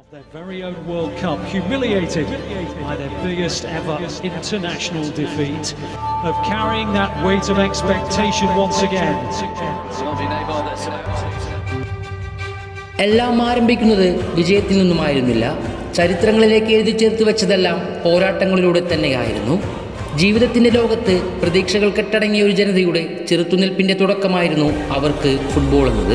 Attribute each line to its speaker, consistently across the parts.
Speaker 1: of their very own World Cup, humiliated by their biggest ever international defeat, of carrying that weight of expectation once again.
Speaker 2: എല്ലാം ആരംഭിക്കുന്നത് വിജയത്തിൽ നിന്നുമായിരുന്നില്ല ചരിത്രങ്ങളിലേക്ക് എഴുതി ചേർത്ത് വെച്ചതെല്ലാം പോരാട്ടങ്ങളിലൂടെ തന്നെയായിരുന്നു ജീവിതത്തിന്റെ ലോകത്ത് പ്രതീക്ഷകൾ കെട്ടടങ്ങിയ ഒരു ജനതയുടെ ചെറുത്തുനിൽപ്പിന്റെ തുടക്കമായിരുന്നു അവർക്ക് ഫുട്ബോൾ എന്നത്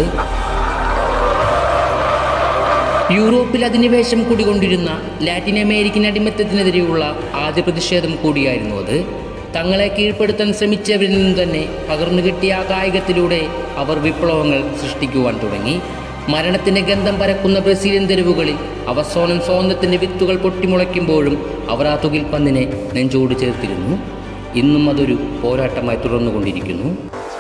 Speaker 2: യൂറോപ്പിൽ അധിനിവേശം കുടികൊണ്ടിരുന്ന ലാറ്റിൻ അമേരിക്കൻ അടിമത്തത്തിനെതിരെയുള്ള ആദ്യ പ്രതിഷേധം കൂടിയായിരുന്നു അത് തങ്ങളെ കീഴ്പ്പെടുത്താൻ ശ്രമിച്ചവരിൽ നിന്ന് തന്നെ പകർന്നു കിട്ടിയ ആ കായികത്തിലൂടെ അവർ വിപ്ലവങ്ങൾ സൃഷ്ടിക്കുവാൻ തുടങ്ങി മരണത്തിന്റെ ഗന്ധം പരക്കുന്ന ബ്രസീലിയൻ തെരുവുകളിൽ അവസാനം സ്വാതന്ത്ര്യത്തിന്റെ വിത്തുകൾ പൊട്ടിമുളയ്ക്കുമ്പോഴും അവർ ആ തുകിൽ പന്തിനെ നെഞ്ചോട് ചേർത്തിരുന്നു ഇന്നും അതൊരു പോരാട്ടമായി തുടർന്നുകൊണ്ടിരിക്കുന്നു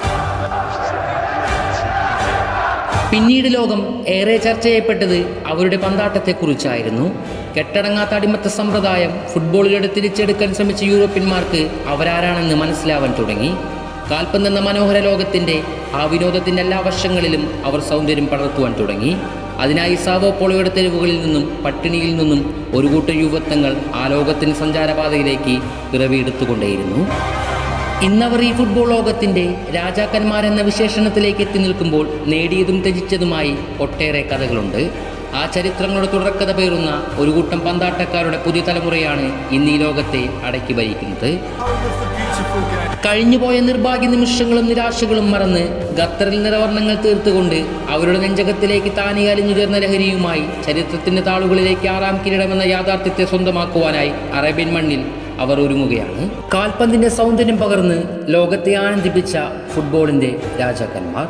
Speaker 2: പിന്നീട് ലോകം ഏറെ ചർച്ച ചെയ്യപ്പെട്ടത് അവരുടെ പന്താട്ടത്തെക്കുറിച്ചായിരുന്നു കെട്ടടങ്ങാത്ത അടിമത്ത സമ്പ്രദായം ഫുട്ബോളിലൂടെ തിരിച്ചെടുക്കാൻ ശ്രമിച്ച യൂറോപ്യന്മാർക്ക് അവരാരാണെന്ന് മനസ്സിലാവാൻ തുടങ്ങി കാൽപ്പന്തെന്ന മനോഹര ലോകത്തിന്റെ ആ വിനോദത്തിന്റെ എല്ലാ വശങ്ങളിലും അവർ സൗന്ദര്യം പടർത്തുവാൻ തുടങ്ങി അതിനായി സാവോ പോളോയുടെ തെരുവുകളിൽ നിന്നും പട്ടിണിയിൽ നിന്നും ഒരു കൂട്ടം യുവത്വങ്ങൾ ആ ലോകത്തിന്റെ സഞ്ചാരപാതയിലേക്ക് പിറവിയെടുത്തുകൊണ്ടേയിരുന്നു ഇന്നവർ ഈ ഫുട്ബോൾ ലോകത്തിന്റെ രാജാക്കന്മാരെന്ന വിശേഷണത്തിലേക്ക് എത്തി നിൽക്കുമ്പോൾ നേടിയതും ത്യജിച്ചതുമായി ഒട്ടേറെ കഥകളുണ്ട് ആ ചരിത്രങ്ങളുടെ തുടർക്കഥ പേറുന്ന ഒരു കൂട്ടം പന്താട്ടക്കാരുടെ പുതിയ തലമുറയാണ് ഇന്ന് ഈ ലോകത്തെ അടക്കി ഭരിക്കുന്നത് കഴിഞ്ഞുപോയ നിർഭാഗ്യ നിമിഷങ്ങളും നിരാശകളും മറന്ന് ഖത്തറിൽ നിറവർണ്ണങ്ങൾ തീർത്തുകൊണ്ട് അവരുടെ നെഞ്ചകത്തിലേക്ക് താനെ അലിഞ്ഞുചേർന്ന ലഹരിയുമായി ചരിത്രത്തിന്റെ താളുകളിലേക്ക് ആറാം കിരീടമെന്ന യാഥാർത്ഥ്യത്തെ സ്വന്തമാക്കുവാനായി അറേബ്യൻ മണ്ണിൽ അവർ ഒരുങ്ങുകയാണ് കാൽപന്തിന്റെ സൗന്ദര്യം പകർന്ന് ലോകത്തെ ആനന്ദിപ്പിച്ച ഫുട്ബോളിന്റെ രാജാക്കന്മാർ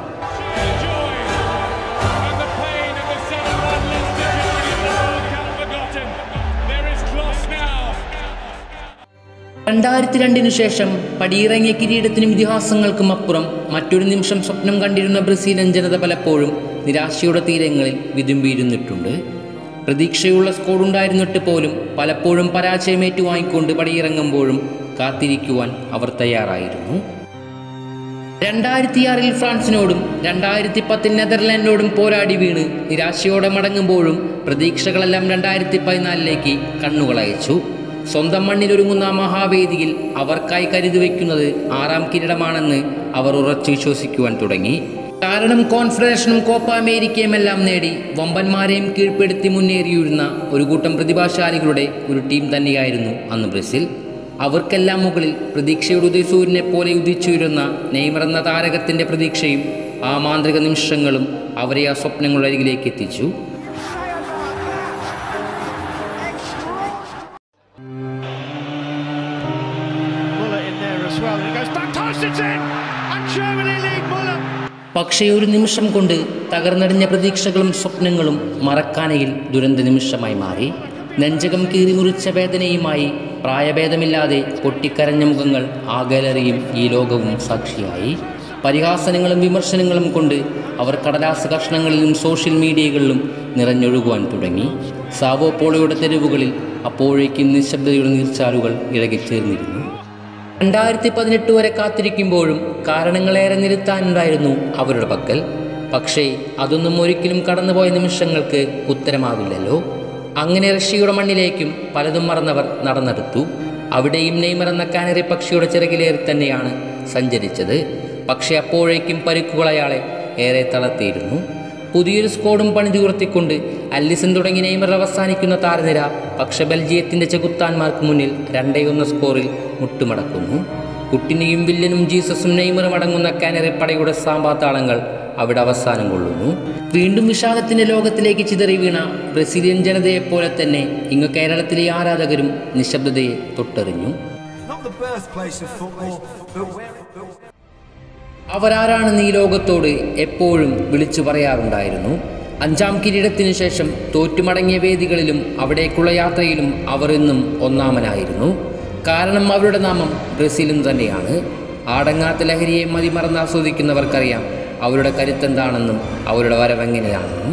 Speaker 3: And the pain of the 7-1 Leicester defeat the World Cup forgotten. There is Kloss now.
Speaker 2: രണ്ടായിരത്തി രണ്ടിനു ശേഷം പടിയിറങ്ങിയ കിരീടത്തിനും ഇതിഹാസങ്ങൾക്കും അപ്പുറം മറ്റൊരു നിമിഷം സ്വപ്നം കണ്ടിരുന്ന ബ്രസീലിയൻ ജനത പലപ്പോഴും നിരാശയുടെ തീരങ്ങളിൽ വിതുമ്പിയിരുന്നിട്ടുണ്ട് പ്രതീക്ഷയുള്ള സ്കോഡുണ്ടായിരുന്നിട്ട് പോലും പലപ്പോഴും പരാജയം ഏറ്റുവാങ്ങിക്കൊണ്ട് പടിയിറങ്ങുമ്പോഴും കാത്തിരിക്കുവാൻ അവർ തയ്യാറായിരുന്നു രണ്ടായിരത്തി ആറിൽ ഫ്രാൻസിനോടും രണ്ടായിരത്തി പത്തിൽ നെതർലാൻഡിനോടും പോരാടി വീണ് നിരാശയോടെ മടങ്ങുമ്പോഴും പ്രതീക്ഷകളെല്ലാം രണ്ടായിരത്തി പതിനാലിലേക്ക് കണ്ണുകളയച്ചു സ്വന്തം മണ്ണിലൊരുങ്ങുന്ന ആ മഹാവേദിയിൽ അവർക്കായി കരുതി വയ്ക്കുന്നത് ആറാം കിരീടമാണെന്ന് അവർ ഉറച്ചു വിശ്വസിക്കുവാൻ തുടങ്ങി കാരണം കോൺഫെഡറേഷനും കോപ്പ അമേരിക്കയും എല്ലാം നേടി വമ്പന്മാരെയും കീഴ്പ്പെടുത്തി മുന്നേറിയിരുന്ന ഒരു കൂട്ടം പ്രതിഭാശാലികളുടെ ഒരു ടീം തന്നെയായിരുന്നു അന്ന് ബ്രസീൽ അവർക്കെല്ലാം മുകളിൽ പ്രതീക്ഷയുടെ ഉദയസൂര്യനെ പോലെ ഉദിച്ചുയരുന്ന നെയ്മർ എന്ന താരകത്തിന്റെ പ്രതീക്ഷയും ആ മാന്ത്രിക നിമിഷങ്ങളും അവരെ ആ സ്വപ്നങ്ങളുടെ അരികിലേക്ക് എത്തിച്ചു
Speaker 4: Muller in there as well. He goes back, tosses it in, and Germany lead Muller.
Speaker 2: പക്ഷേ ഒരു നിമിഷം കൊണ്ട് തകർന്നടിഞ്ഞ പ്രതീക്ഷകളും സ്വപ്നങ്ങളും മറക്കാനയിൽ ദുരന്ത നിമിഷമായി മാറി നെഞ്ചകം കീറിമുറിച്ച വേദനയുമായി പ്രായഭേദമില്ലാതെ പൊട്ടിക്കരഞ്ഞ മുഖങ്ങൾ ആ ഗാലറിയും ഈ ലോകവും സാക്ഷിയായി പരിഹാസനങ്ങളും വിമർശനങ്ങളും കൊണ്ട് അവർ കടലാസ് കഷ്ണങ്ങളിലും സോഷ്യൽ മീഡിയകളിലും നിറഞ്ഞൊഴുകുവാൻ തുടങ്ങി സാവോ പോളോയുടെ തെരുവുകളിൽ അപ്പോഴേക്കും നിശബ്ദതയുടെ നീർച്ചാലുകൾ ഇഴകിച്ചേർന്നിരുന്നു രണ്ടായിരത്തി പതിനെട്ട് വരെ കാത്തിരിക്കുമ്പോഴും കാരണങ്ങളേറെ നിരുത്താനുണ്ടായിരുന്നു അവരുടെ പക്കൽ പക്ഷേ അതൊന്നും ഒരിക്കലും കടന്നുപോയ നിമിഷങ്ങൾക്ക് ഉത്തരമാവില്ലല്ലോ അങ്ങനെ റഷ്യയുടെ മണ്ണിലേക്കും പലതും മറന്നവർ നടന്നെടുത്തു അവിടെയും നെയ്മർ എന്ന കാനറി പക്ഷിയുടെ ചിറകിലേറി തന്നെയാണ് സഞ്ചരിച്ചത് പക്ഷേ അപ്പോഴേക്കും പരിക്കുകൾ അയാളെ ഏറെ തളർത്തിയിരുന്നു പുതിയൊരു സ്കോഡും പണിതുയർത്തിക്കൊണ്ട് അല്ലിസൺ തുടങ്ങി നെയ്മർ അവസാനിക്കുന്ന താരനിര പക്ഷെ ബെൽജിയത്തിന്റെ ചെകുത്താന്മാർക്ക് മുന്നിൽ രണ്ടേ ഒന്ന് സ്കോറിൽ മുട്ടുമടക്കുന്നു കുട്ടിനെയും വില്ലനും ജീസസും നെയ്മറും അടങ്ങുന്ന കാനറി പടയുടെ സാമ്പാത്താളങ്ങൾ അവിടെ അവസാനം കൊള്ളുന്നു വീണ്ടും വിഷാദത്തിന്റെ ലോകത്തിലേക്ക് ചിതറി വീണ ബ്രസീലിയൻ ജനതയെപ്പോലെ തന്നെ ഇങ്ങ് കേരളത്തിലെ ആരാധകരും നിശബ്ദതയെ തൊട്ടെറിഞ്ഞു
Speaker 5: Not the birthplace of football, but where but
Speaker 2: അവരാരാണെന്ന് ഈ ലോകത്തോട് എപ്പോഴും വിളിച്ചു പറയാറുണ്ടായിരുന്നു അഞ്ചാം കിരീടത്തിനു ശേഷം തോറ്റുമടങ്ങിയ വേദികളിലും അവിടേക്കുള്ള യാത്രയിലും അവർ എന്നും ഒന്നാമനായിരുന്നു കാരണം അവരുടെ നാമം ബ്രസീലും തന്നെയാണ് ആടങ്ങാത്ത ലഹരിയെ മതിമറന്ന് ആസ്വദിക്കുന്നവർക്കറിയാം അവരുടെ കരുത്തെന്താണെന്നും അവരുടെ വരവെങ്ങനെയാണെന്നും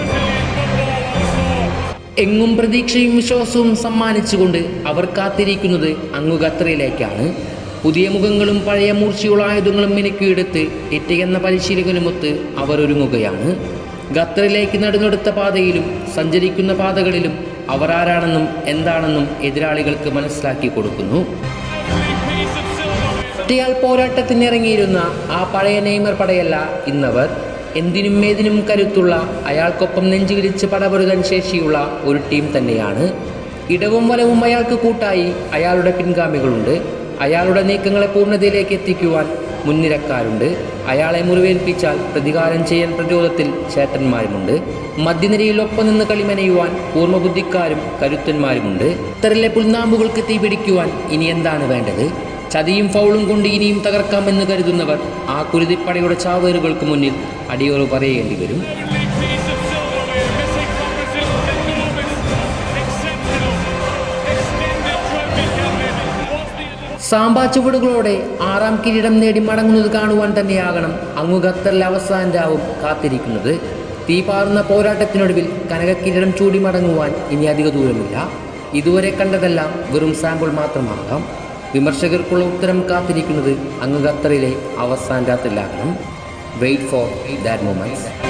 Speaker 2: എങ്ങും പ്രതീക്ഷയും വിശ്വാസവും സമ്മാനിച്ചുകൊണ്ട് അവർ കാത്തിരിക്കുന്നത് അങ്ങു ഖത്തറിലേക്കാണ് പുതിയ മുഖങ്ങളും പഴയ മൂർച്ചയുള്ള ആയുധങ്ങളും മിനുക്കിയെടുത്ത് എറ്റ എന്ന പരിശീലകനുമൊത്ത് അവർ ഒരുങ്ങുകയാണ് ഖത്തറിലേക്ക് നടുന്നെടുത്ത പാതയിലും സഞ്ചരിക്കുന്ന പാതകളിലും അവർ ആരാണെന്നും എന്താണെന്നും എതിരാളികൾക്ക് മനസ്സിലാക്കി കൊടുക്കുന്നു
Speaker 3: Lovely piece of silverware.
Speaker 2: ഒറ്റയാൾ പോരാട്ടത്തിനിറങ്ങിയിരുന്ന ആ പഴയ നെയ്മർ പടയല്ല ഇന്നവർ എന്തിനും ഏതിനും കരുത്തുള്ള അയാൾക്കൊപ്പം നെഞ്ചുകിടിച്ച് പടപൊരുതാൻ ശേഷിയുള്ള ഒരു ടീം തന്നെയാണ് ഇടവും വലവും അയാൾക്ക് കൂട്ടായി അയാളുടെ പിൻഗാമികളുണ്ട് അയാളുടെ നീക്കങ്ങളെ പൂർണ്ണതയിലേക്ക് എത്തിക്കുവാൻ മുൻനിരക്കാരുണ്ട് അയാളെ മുറിവേൽപ്പിച്ചാൽ പ്രതികാരം ചെയ്യാൻ പ്രതിരോധത്തിൽ ചേട്ടന്മാരുമുണ്ട് മധ്യനിരയിൽ ഒപ്പം നിന്ന് കളിമനയുവാൻ പൂർണ്ണബുദ്ധിക്കാരും കരുത്തന്മാരുമുണ്ട് ഇത്തറിലെ പുൽനാമ്പുകൾക്ക് തീപിടിക്കുവാൻ ഇനി എന്താണ് വേണ്ടത് ചതിയും ഫൗളും കൊണ്ട് ഇനിയും തകർക്കാമെന്ന് കരുതുന്നവർ ആ കുരുതിപ്പടയുടെ ചാവേറുകൾക്ക് മുന്നിൽ അടിയോറ് പറയേണ്ടി വരും
Speaker 3: Lovely piece of silverware missing from Brazil's enormous, exceptional, extended trophy cabinet. Was the
Speaker 2: സാമ്പാ ചുവടുകളോടെ ആറാം കിരീടം നേടി മടങ്ങുന്നത് കാണുവാൻ തന്നെയാകണം അങ്ങു ഖത്തറിലെ അവസാന രാവും കാത്തിരിക്കുന്നത് തീപാറുന്ന പോരാട്ടത്തിനൊടുവിൽ കനകക്കിരീടം ചൂടി മടങ്ങുവാൻ ഇനി അധിക ദൂരമില്ല ഇതുവരെ കണ്ടതെല്ലാം വെറും സാമ്പിൾ മാത്രമാകാം വിമർശകർക്കുള്ള ഉത്തരം കാത്തിരിക്കുന്നത് അങ്ങ് ഖത്തറിലെ അവസാന രാത്രിയിലാകണം വെയിറ്റ് ഫോർ ദാറ്റ് മൊമെന്റ്സ്